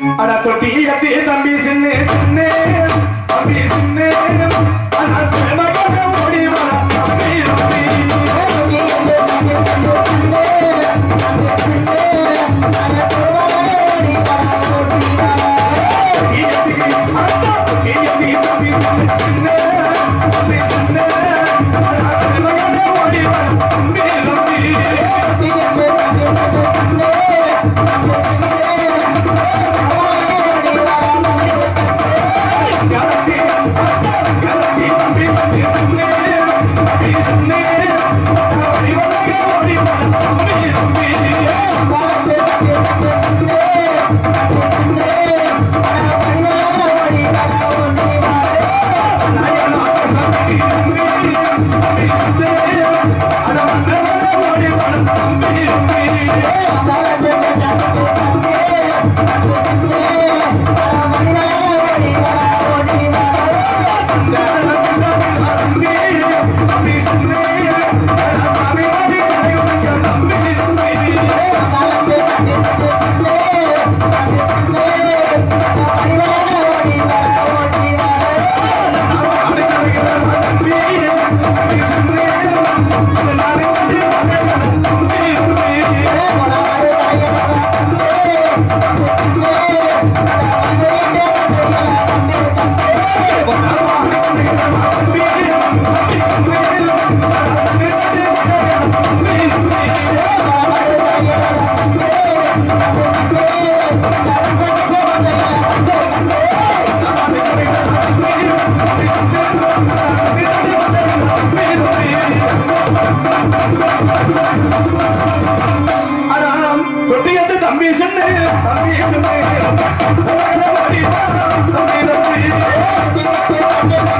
அட தொட்டி கத்தி தம்பி சின்ன சின்ன தம்பி சின்ன அட பிரேமகோட ஓடி வர தம்பி தம்பி தொட்டியத்து தம்பி சொன்னு தம்பி சொன்னு தம்பி தம்பி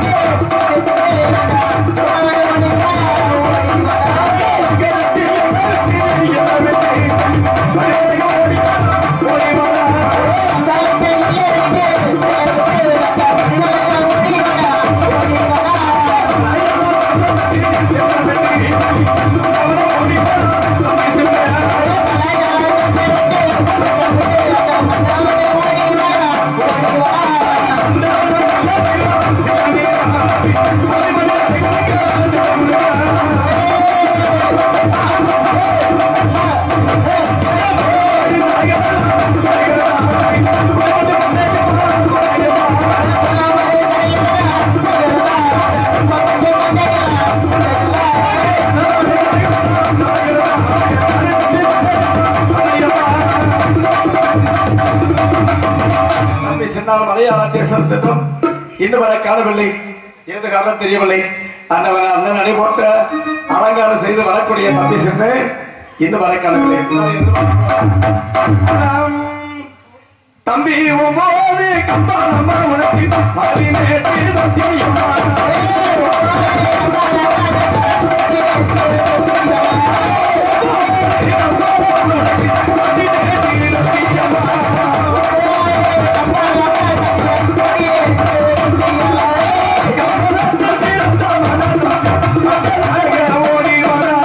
தம்பி சின்னால் மலையாள தேசம் சென்றும் இன்னும் வரை காணவில்லை எந்த காரணம் தெரியவில்லை அண்ணவன் அண்ணன் நடை போட்ட அலங்காரம் செய்து வரக்கூடிய தம்பி சென்று இன்னும் வரை காணவில்லை அண்ணாம், தம்பி ஒன்பது கம்பாலம்மா உனக்கு பதினெட்டு சத்தியம்மா ஓடி வரா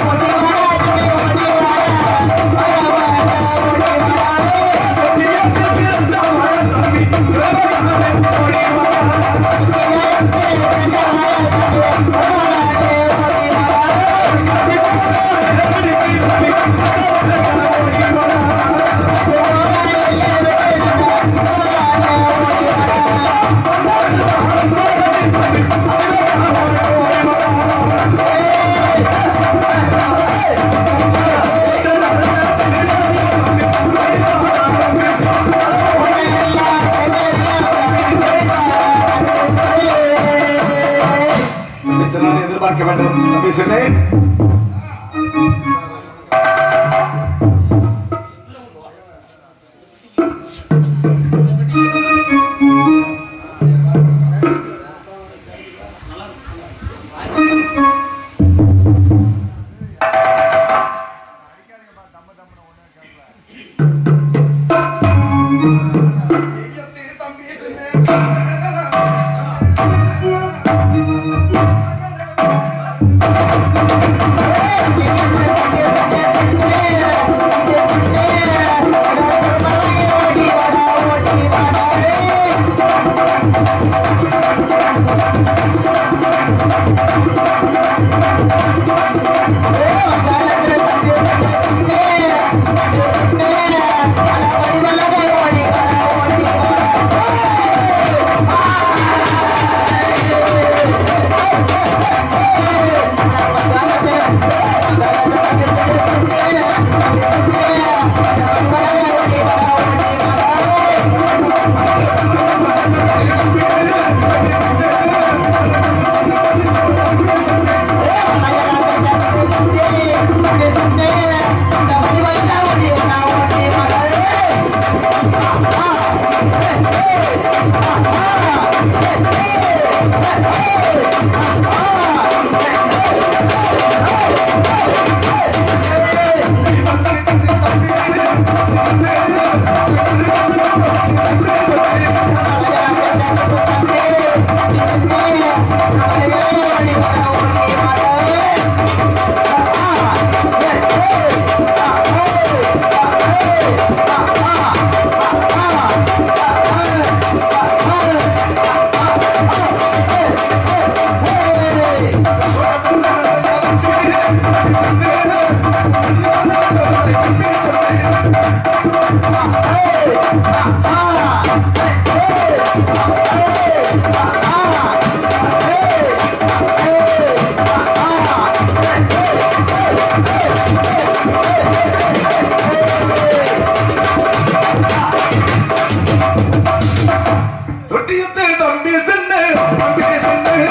மிஸ்டர் எதிர்பார்க்க வேண்டும் தம்பி சொன்னேன் Thank you. தொட்டியத்து தம்பி சென்று தம்பி சென்று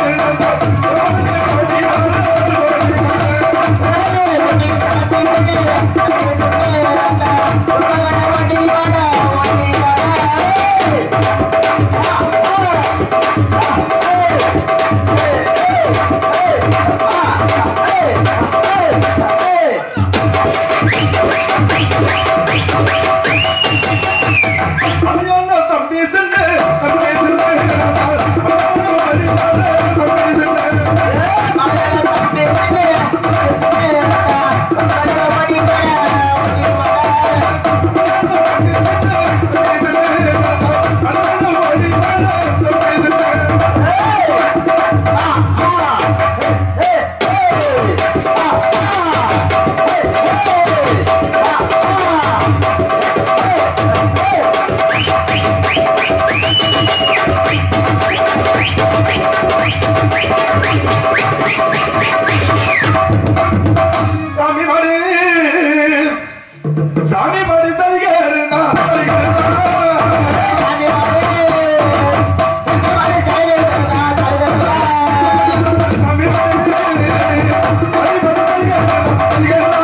அலையான தம்பி சென்று தம்பி சென்று தம்பி சென்று சாமி மடி சாமி மடி சரிகருந்தா சாமி மடி சாமி மடி சரிகருந்தா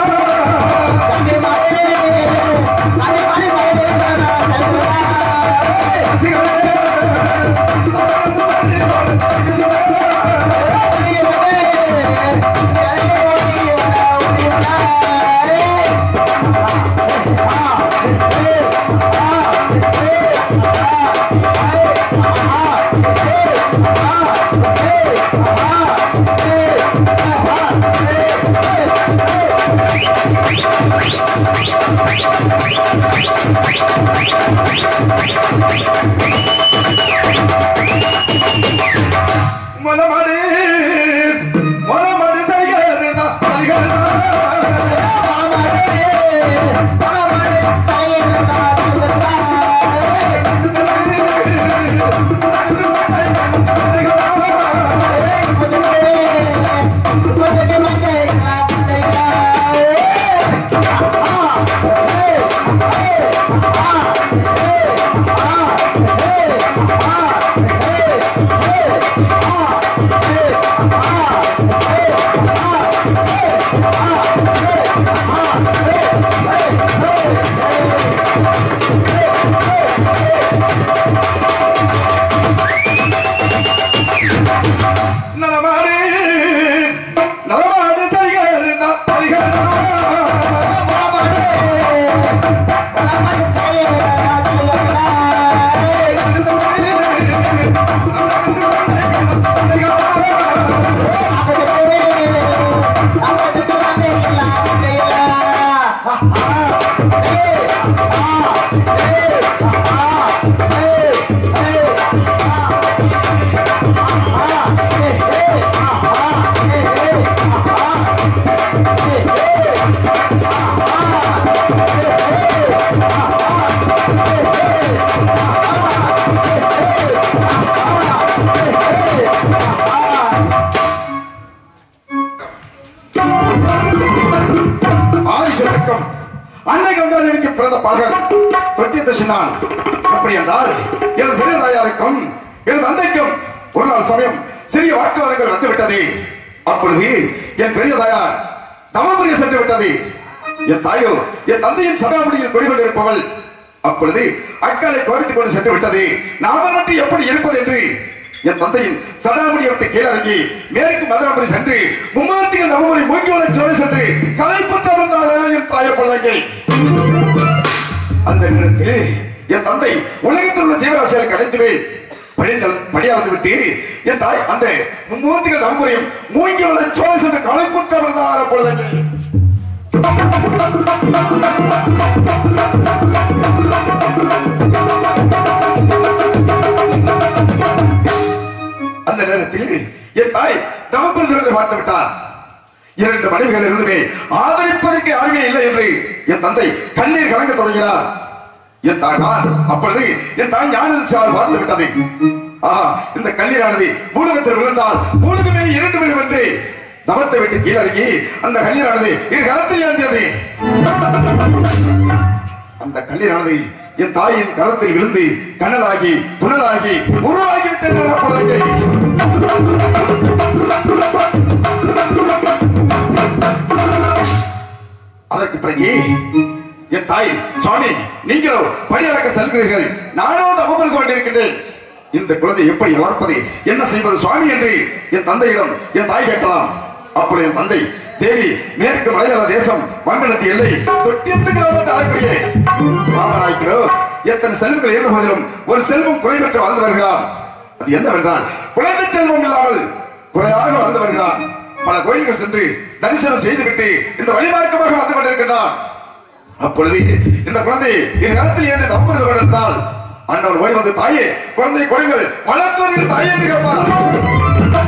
மலமடி மலமடி சரிகருந்தா நலமாடி நலமாடி சரிகருந்தா ஆதிசேஷக்கம் அன்னை கங்காதேவிக்கு பிறந்த பகல் தொட்டிய தசினான் எப்படி என்றால் எனது பெரிய தாயாருக்கும் எனது தந்தைக்கும் ஒரு நாள் சமயம் சிறிய வாக்குவாதங்கள் வந்துவிட்டது அப்பொழுது என் பெரிய தாயார் தவபுரிய சென்று விட்டது என் தாயோ என் தந்தையின் சடாமுடியில் குடிகொண்டிருப்பவள் அப்பொழுது அக்காலை கோபித்துக் கொண்டு சென்று விட்டது நாம மட்டும் எப்படி இருப்பது என்று என் தந்தையின் சடாமுடியை விட்டு கீழறங்கி மேற்கு மதுராபுரி சென்று மும்மாத்திகள் நவமுறை மூக்கியோலை சோலை சென்று கலைப்புற்ற வந்தாலே என் தாய குழந்தை அந்த நேரத்தில் என் தந்தை உலகத்தில் உள்ள ஜீவராசிகளை கடைத்துவேன் படித்தல் படியாவது விட்டு என் தாய் அந்த மும்மூர்த்திகள் நம்புறையும் மூங்கி உள்ள சோலை சென்று கலைப்புற்ற வந்தார பொழுது அந்த நேரத்தில் என் தாய் தவப்பிரதிகளை பார்த்து விட்டார் இரண்டு மனைவிகள் இருந்துமே ஆதரிப்பதற்கு யாருமே இல்லை என்று என் தந்தை கண்ணீர் கலங்க தொடங்கினார் என் தாய்மார் அப்பொழுது என் தாய் ஞானசால் பார்த்து விட்டது ஆஹா இந்த கண்ணீரானது பூலகத்தில் விழுந்தால் பூலகமே இரண்டு விழும் என்று தவத்தை விட்டு கீழறங்கி அந்த கண்ணீரானது இரு கரத்தில் ஏந்தியது அந்த கண்ணீரானது என் தாயின் கரத்தில் விழுந்து கண்ணலாகி புனலாகி உருவாகி விட்டது அப்பொழுது அதற்கு பிறகு என் தாய் சுவாமி நீங்களோ படியறக்க செல்கிறீர்கள் நானோ தவறுந்து கொண்டிருக்கின்றேன் இந்த குழந்தை எப்படி வளர்ப்பது என்ன செய்வது சுவாமி என்று என் தந்தையிடம் என் தாய் கேட்டதாம் அப்பொழுது என் தந்தை தேவி மேற்கு மலையாள தேசம் வங்கணத்து எல்லை தொட்டியத்து கிராமத்து ஆரம்பியே ராமநாயக்கரோ எத்தனை செல்வங்கள் இருந்த போதிலும் ஒரு செல்வம் குறைபெற்று வாழ்ந்து வருகிறார் அது என்னவென்றால் குழந்தை செல்வம் இல்லாமல் குறையாக வாழ்ந்து வருகிறார் பல கோயில்கள் சென்று தரிசனம் செய்துவிட்டு இந்த வழிமார்க்கமாக வந்து கொண்டிருக்கின்றான் அப்பொழுது இந்த குழந்தை என் கரத்தில் ஏந்து தம்புறது கொண்டிருந்தால் அண்ணன் ஓடி வந்து தாயே குழந்தை கொடுங்கள் வளர்த்து வருகிற தாயே என்று கேட்பார்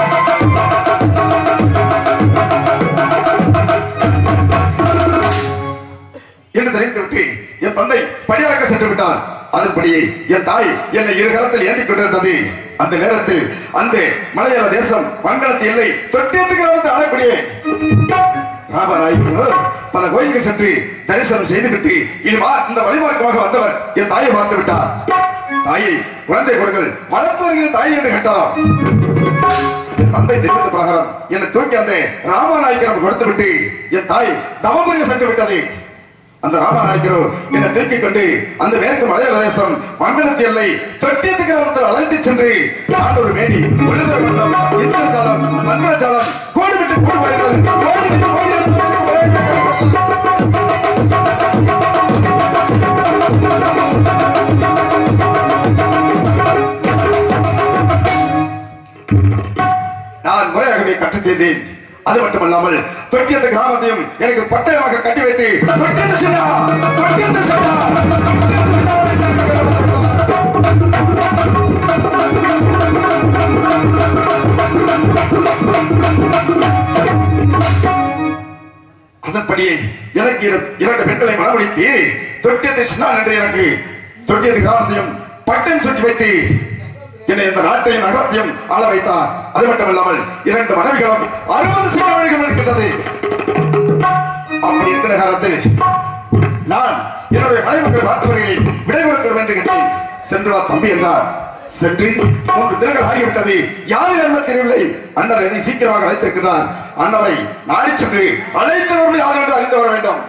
என்று தெரிவித்து விட்டு என் தந்தை படியாக்க சென்று விட்டார் அதன்படியே என் தாய் என்னை இரு கரத்தில் ஏந்திக் கொண்டிருந்தது அந்த நேரத்தில் அந்த மலையாள தேசம் வங்கணத்து எல்லை தொட்டியத்து கிராமத்தை ஆளக்கூடிய ராமநாயக்கர் பல கோயில்கள் சென்று தரிசனம் செய்துவிட்டு இனி வா இந்த வழிமார்க்கமாக வந்தவர் என் தாயை பார்த்து விட்டார் தாயை குழந்தை கொடுங்கள் வளர்த்து வருகிற தாய் என்று கேட்டாராம் என் தந்தை தெரிவித்த பிரகாரம் என்னை தூக்கி அந்த ராமநாயக்கரம் கொடுத்து விட்டு என் தாய் தவமுறைய சென்று விட்டது அந்த ராமநாயக்கரோ என்னை தூக்கிக் கொண்டு அந்த மேற்கு மலையாள தேசம் மண்டலத்து எல்லை தொட்டியத்து கிராமத்தில் அழைத்து சென்று ஆண்டோர் மேனி ஒளிவர் மண்டலம் இந்திரஜாலம் மந்திரஜாலம் கோடி விட்டு கோடி வாயில்கள், கோடி விட்டு கோடி எடுத்து வரவேற்க நான் முறையாகவே கற்றுத் தேர்ந்தேன் அது மட்டுமல்லாமல் தொட்டியத்து கிராமத்தையும் எனக்கு பட்டயமாக கட்டி வைத்து தொட்டியத்து சென்றா தொட்டியத்து சென்றா தொட்டியத்து சென்றா என்று எனக்கு அதன்படியே எனக்கு இரு- இரண்டு பெண்களை மனமுடித்து தொட்டியத்தை சின்னான் என்று எனக்கு தொட்டியத்து கிராமத்தையும் பட்டன் சுட்டி வைத்து என்னை இந்த நாட்டையும் நகரத்தையும் ஆள வைத்தார் அது மட்டுமல்லாமல் இரண்டு மனைவிகளும் அறுபது சின்னவழிகள் இருக்கின்றது அப்படி இருக்கிற காலத்தில் நான் என்னுடைய மனைவிகளை பார்த்து வருகிறேன் விடை கொடுக்க வேண்டும் என்று சென்று வா தம்பி என்றார் சென்று மூன்று தினங்கள் ஆகிவிட்டது யாரு என்ன தெரியவில்லை அண்ணர் எதை சீக்கிரமாக அழைத்திருக்கிறார் அண்ணரை நாடி சென்று அழைத்தவர்கள் யார் என்று அறிந்து வர வேண்டும்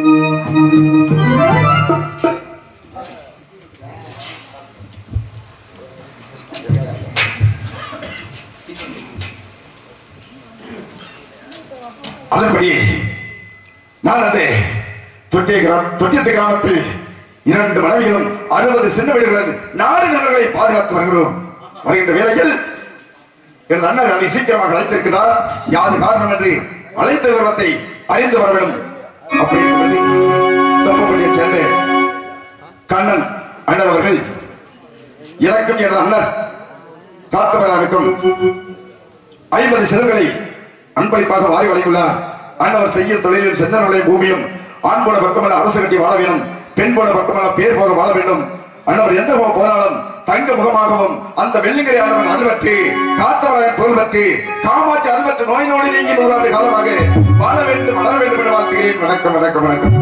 அதன்படி நான் அந்த தொட்டிய கிராம தொட்டியத்து கிராமத்தில் இரண்டு மனைவிகளும் அறுபது சின்ன வீடுகளுடன் நாடு நகர்களை பாதுகாத்து வருகிறோம் வருகின்ற வேளையில் எனது அண்ணன் அதை சீக்கிரமாக அழைத்திருக்கிறார் யாது காரணம் என்று அழைத்த விவரத்தை அறிந்து வர வேண்டும் அப்படி என்பது தொப்பப்பள்ளியை சேர்ந்த கண்ணன் அண்ணன் அவர்கள் எனக்கும் எனது அண்ணன் காத்தவராவுக்கும் ஐம்பது செலவுகளை அன்பளிப்பாக வாரி வழங்கியுள்ளார் அண்ணவர் செய்யும் தொழிலில் செந்தனுடைய பூமியும் ஆண் போன பக்கமல்ல அரசு கட்டி வாழ வேண்டும் பெண் போன பக்கமல்ல பேர் போக வாழ வேண்டும் அண்ணவர் எந்த பக்கம் போனாலும் தங்க முகமாகவும் அந்த வெள்ளிங்கிரி ஆண்டவன் அருள்பற்றி காத்தவராயன் பொருள் பற்றி காமாட்சி அருள்பற்று நோய் நோடி நீங்கி நூறாண்டு காலமாக வாழ வேண்டும் வளர வேண்டும் என்று வாழ்த்துகிறேன் வணக்கம் வணக்கம் வணக்கம்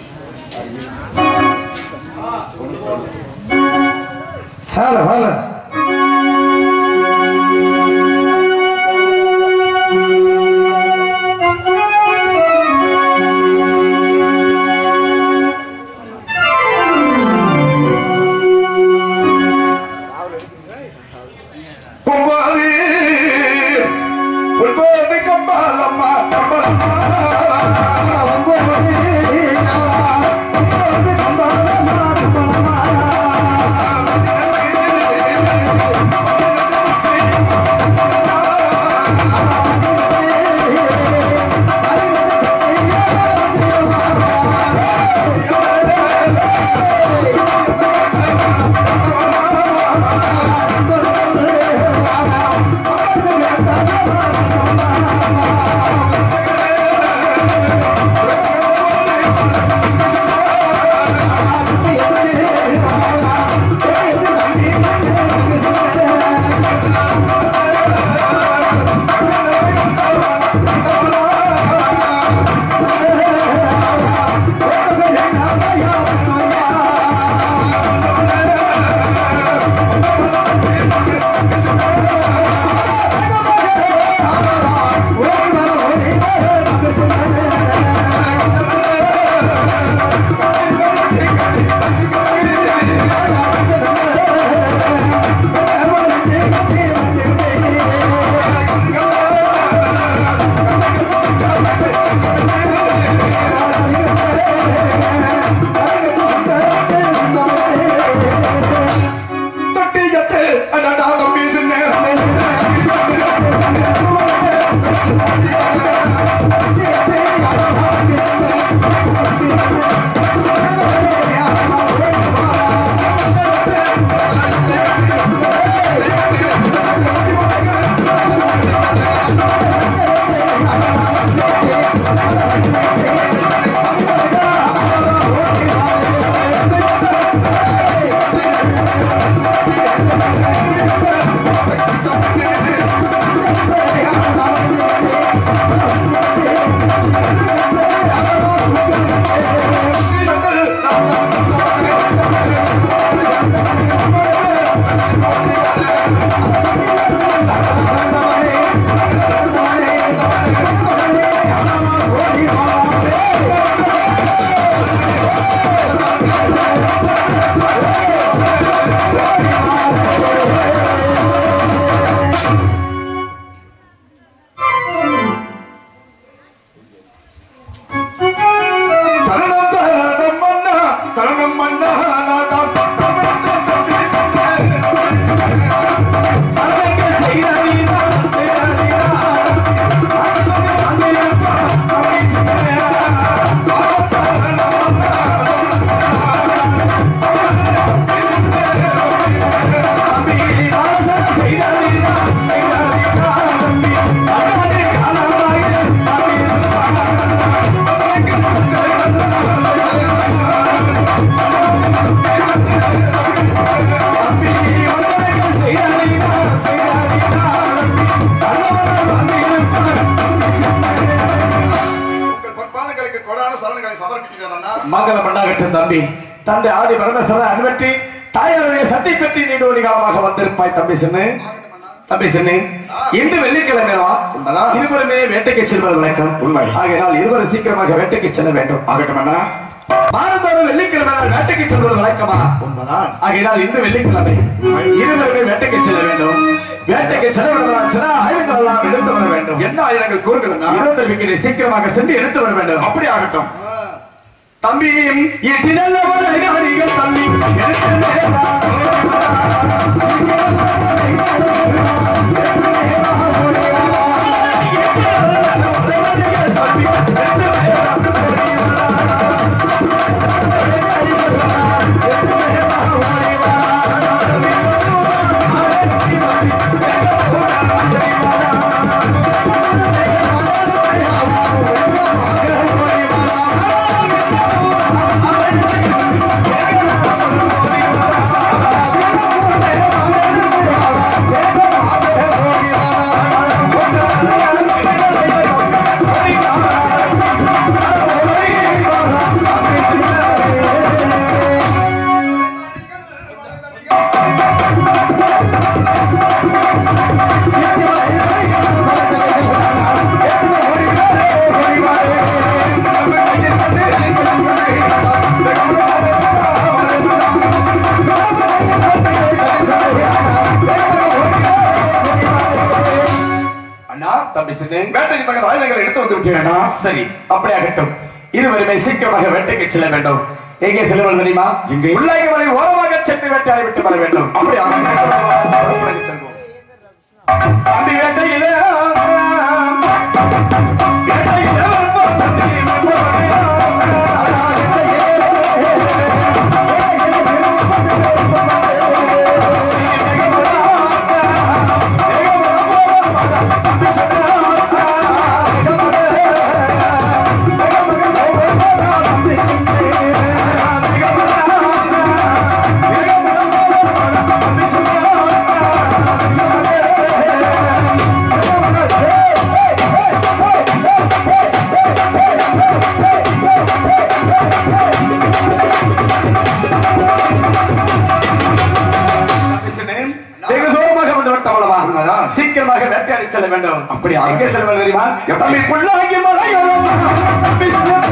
ஹலோ ஹலோ ஒன்பது ஒன்பது கம்பாலம்மா கம்பாலம்மா தொட்டியத்து அடடா தம்பி சின்ன சரணம் சரணம் மன்னா சரணம் மன்னா நாதா தமிழ் தம்பி உங்கள் பொற்பாதங்களுக்கு கொடான சரணங்களை சமர்ப்பிக்கிறேன் மங்களம் பண்ணாகட்டும் தம்பி தந்தை ஆதி பரமேஸ்வரன் அனுவற்றி தாயாருடைய சத்தை பெற்றி நீண்டோடி காலமாக வந்திருப்பாய் தம்பி சின்னு தம்பி சின்னு இன்று வெள்ளிக்கிழமை உண்மைதான். இருவருமே வேட்டைக்கு செல்வது வழக்கம் உண்மை. ஆகையால் இருவரும் சீக்கிரமாக வேட்டைக்கு செல்ல வேண்டும் ஆகட்டும் அண்ணா வாரந்தோறும் வெள்ளிக்கிழமை நாள் வேட்டைக்கு செல்வது வழக்கமா உண்மைதான் ஆகையால் இன்று வெள்ளிக்கிழமை இருவருமே வேட்டைக்கு செல்ல வேண்டும் வேட்டைக்கு செல்வதனால் சில ஆயுதங்கள் எல்லாம் எடுத்து வர வேண்டும் என்ன ஆயுதங்கள் கூறுங்கள் அண்ணா இருபத்தி சீக்கிரமாக சென்று எடுத்து வர வேண்டும் அப்படி ஆகட்டும் தம்பியும் எதிரல்லவர் அதிகாரிகள் தம்பி எனக்கு நேரா. ஆ தம்பி சின்ன வேட்டைக்கு தகுந்த ஆயுதங்களை எடுத்து வந்து விட்டேனா சரி அப்படியாகட்டும் இருவருமே சீக்கிரமாக வேட்டைக்கு செல்ல வேண்டும் எங்கே செல்வது தெரியுமா எங்கே? உள்ளாகி மலை ஓரமாக சென்று வேட்டையாடி விட்டு வர வேண்டும் அப்படி ஆகட்டும் செல்வோம் தம்பி வேட்டையிலே வேட்டையிலே வந்தோம் தம்பி வெகு தூரமாக வந்து விட்டவளவா உண்மைதான். சீக்கிரமாக வேட்டையாடி செல்ல வேண்டும் அப்படி ஆகட்டும். எங்கே செல்வது தெரியுமா எப்படி? தம்பி புள்ளாகி மலையோரம் தம்பி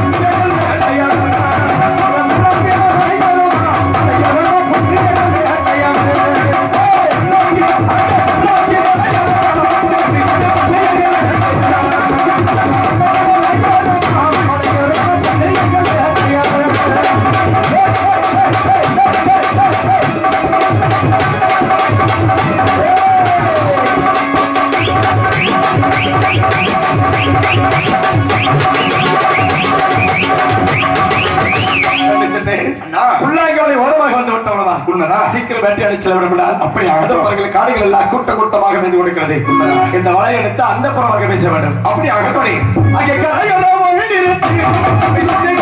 அண்ணா. புள்ளாங்கி ஓரமாக வந்து விட்டவளவா உண்மைதான். சீக்கிரம் வேட்டையாடி செல்ல வேண்டும் அப்படி ஆகட்டும். அவர்கள் காடுகள் எல்லாம் கூட்ட கூட்டமாக வந்து கொடுக்கிறது உண்மைதான். இந்த வலையை எடுத்து அந்த புறமாக பேச வேண்டும் அப்படி ஆகட்டும். அப்படி அங்கே கரையோரம் ஒழுங்கிருந்து விசிறி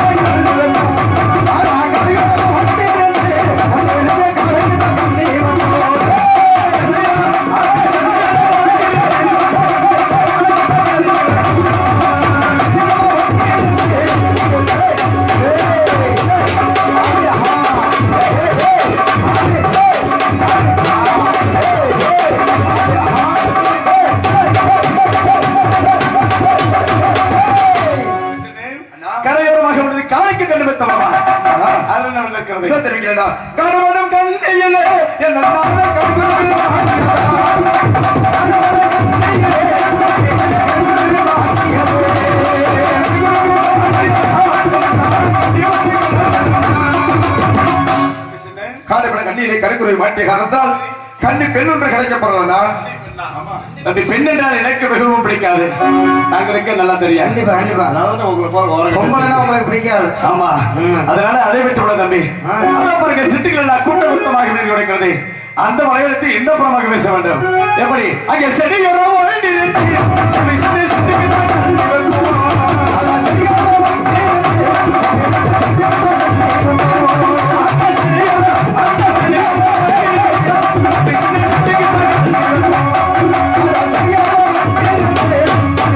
கரையோரமாக உள்ளது காணிக்கு கண்டு பெற்றவளவா அது என்ன இருக்கிறது இதோ தெரிவிக்கிறேனா கணவனும் கண்ணையிலே என்ன நல்ல கண்குறிப்பில் காடைப்பட கண்ணியிலே கருக்குறை மாட்டிய காரணத்தால் கண்ணி பெண் ஒன்று கிடைக்கப்படலனா தம்பி பெண் என்றால் எனக்கு மிகவும் பிடிக்காது தங்களுக்கு நல்லா தெரியும் கண்டிப்பா கண்டிப்பா அதாவது உங்களை போல ஓரம் பொம்பளைனா உங்களுக்கு பிடிக்காது ஆமா அதனால அதை விட்டு விட தம்பி ஆ. அதான் பாருங்க சிட்டிகள் எல்லாம் கூட்ட கூட்டமாக மீறி கொடுக்கிறது அந்த வளையத்தை எந்த புறமாக பேச வேண்டும் எப்படி அங்கே செடிகளோ ஒழுங்கி நிறுத்தி, தம்பி சிட்டி சிட்டிக்கு தான் கண்டு வைப்போம். அதான் செடிகளோ ஒழுங்கி நிறுத்தி, அந்த செடிகளோ, அந்த செடிகளோ ஒழுங்கி நிறுத்தி, தம்பி சிட்டி சிட்டிக்கு தான் கண்டு வைப்போம். அதான் செடிகளோ ஒழுங்கி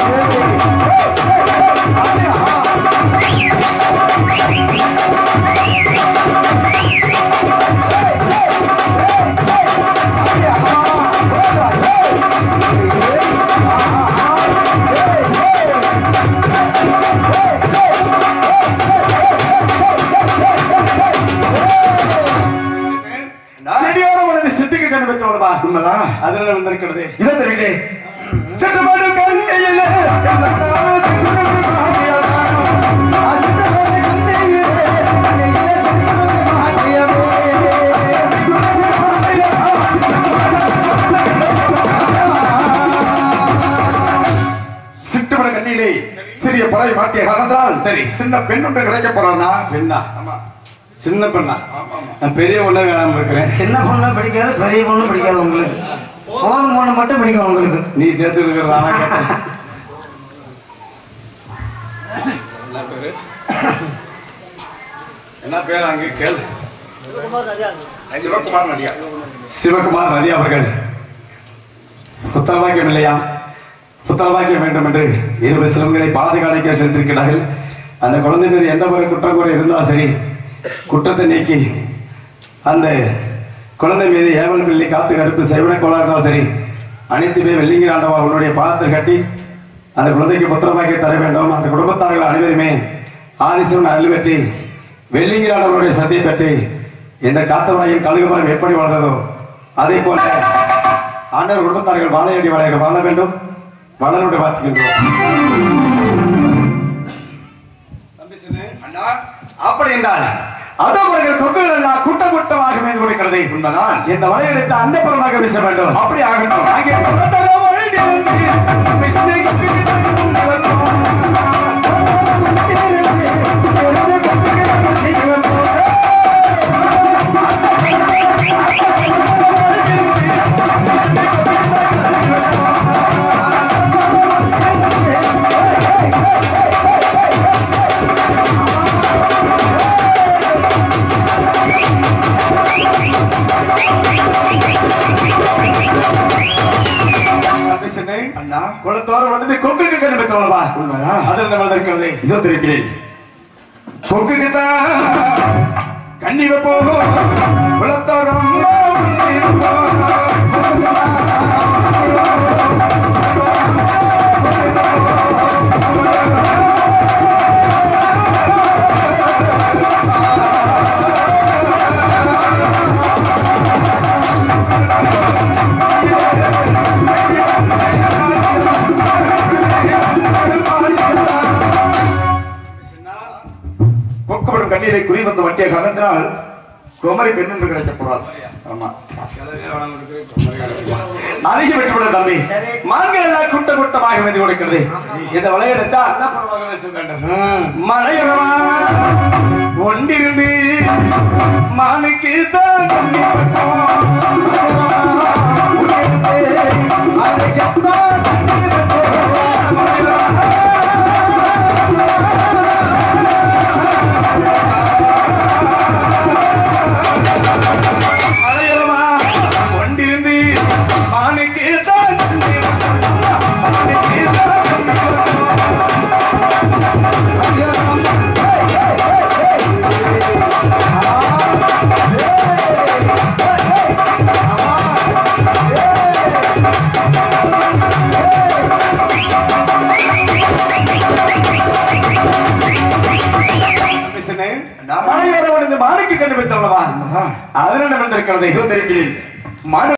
செடியோரம் உனது சித்திக்கு கண்டு வைத்தவளவா உண்மைதான் அதில் வந்திருக்கிறது இதோ தெரிவிக்கிறேன் செட்டுப்பாடு கண்ணையிலே எல்லாரும் சிக்குறுக்கு மாட்டியதா. சிட்டுமட கண்ணியிலே சிறிய பறவை மாட்டிய காரணத்தால் சரி. சின்ன பெண் ஒன்று கிடைக்க போறானா பெண்ணா ஆமா சின்ன பெண்ணா நான் பெரிய ஒண்ணே வேணாம இருக்கிறேன் சின்ன பொண்ணு பிடிக்காது பெரிய பொண்ணு பிடிக்காது உங்களுக்கு போதும் பொண்ணு மட்டும் பிடிக்கும் உங்களுக்கு நீ சேர்த்து இருக்கிறதா கேட்டேன் என்ன பேரு என்ன பேர் அங்கே கேள் சிவகுமார் நதியா சிவகுமார் நதி அவர்கள் புத்தரவாக்கியம் இல்லையா புத்தரவாக்கியம் வேண்டும் என்று இருபது சிலங்களை பாதுகாக்க சென்றிருக்கிறார்கள் அந்த குழந்தை மீது எந்த ஒரு குற்றம் கூட இருந்தாலும் சரி குற்றத்தை நீக்கி அந்த குழந்தை மீது ஏவல் பிள்ளை காத்து கருப்பு செவன கோலா இருந்தாலும் சரி அனைத்துமே வெள்ளிங்கிற ஆண்டவா உன்னுடைய பாதத்தில் கட்டி அந்த குழந்தைக்கு புத்திரமாக்கி தர வேண்டும் அந்த குடும்பத்தார்கள் அனைவருமே ஆதிசிவன் அருள் பெற்றி வெள்ளிங்கிற ஆண்டவருடைய சத்தியை பெற்று இந்த காத்தவராயின் கழுகுமரம் எப்படி வளர்ந்ததோ அதே போல ஆண்டவர் குடும்பத்தார்கள் வாழையடி வாழையாக வாழ வேண்டும் வளரோடு பார்த்துக்கின்றோம் தம்பி சின்ன அண்ணா அப்படி என்றால் அதோ அவர்கள் கொக்குகள் எல்லாம் கூட்டம் கூட்டமாக மீது கொடுக்கிறது உண்மைதான் இந்த வலையெடுத்து அந்த புறமாக வீச வேண்டும் அப்படி ஆகட்டும் அங்கே கொண்டதோ வழியிலிருந்து விசிறி தம்பி சின்ன அண்ணா குளத்தோர வந்து கொக்குக்கு கண்ணு பெற்றவளவா உண்மைதான். அதில் நம்ம இருக்கிறது இதோ திருக்கிறேன் கொக்குக்கு கண்ணி வைப்போம் குலத்தோரம் கொக்கப்படும் கண்ணீரை குறி வந்த வட்டிய காரணத்தினால் குமரி பெண் என்று கிடைக்கப் போறாள் ஆமா அதிக விட்டுவிட தம்பி மான்கள் எல்லாம் கூட்ட கூட்டமாக வந்து கொடுக்கிறது இந்த வலையெடுத்தா அந்த புறமாக வீச வேண்டும் மலையரவா ஒன்றிருந்து மானுக்கு தான் தண்ணி வைப்போம். மலையரவா ஒன்றிருந்து மானுக்கு தான் தண்ணி வைப்போம். மானுக்கு தான் தண்ணி வைப்போம். மலையரவன் இந்த மானுக்கு கண்டு வைத்தவளவா ஆஹா. அதனால் நடந்திருக்கிறது இதோ திருக்கிறேன் மனு